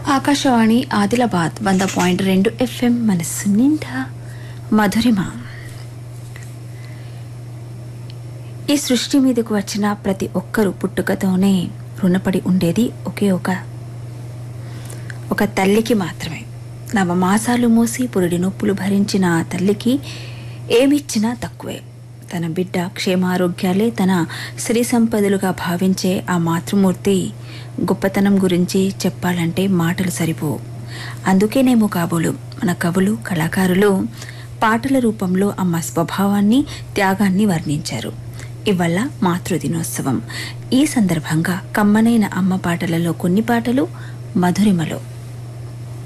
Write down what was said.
ఆకాశవాణి ఆదిలాబాద్ వంద పాయింట్ రెండు ఎఫ్ఎం మనస్సు నిండా మధురిమ ఈ సృష్టి మీదకు వచ్చిన ప్రతి ఒక్కరూ పుట్టుకతోనే రుణపడి ఉండేది ఒకే ఒక ఒక తల్లికి మాత్రమే నవమాసాలు మోసి పురుడి నొప్పులు భరించిన ఆ తల్లికి ఏమిచ్చినా తక్కువే తన బిడ్డ క్షేమారోగ్యాలే తన శ్రీ సంపదలుగా భావించే ఆ మాతృమూర్తి గొప్పతనం గురించి చెప్పాలంటే మాటలు సరిపోవు అందుకేనేమో కాబోలు మన కవులు కళాకారులు పాటల రూపంలో అమ్మ స్వభావాన్ని త్యాగాన్ని వర్ణించారు ఇవల్ల మాతృదినోత్సవం ఈ సందర్భంగా కమ్మనైన అమ్మ పాటలలో కొన్ని పాటలు మధురిమలో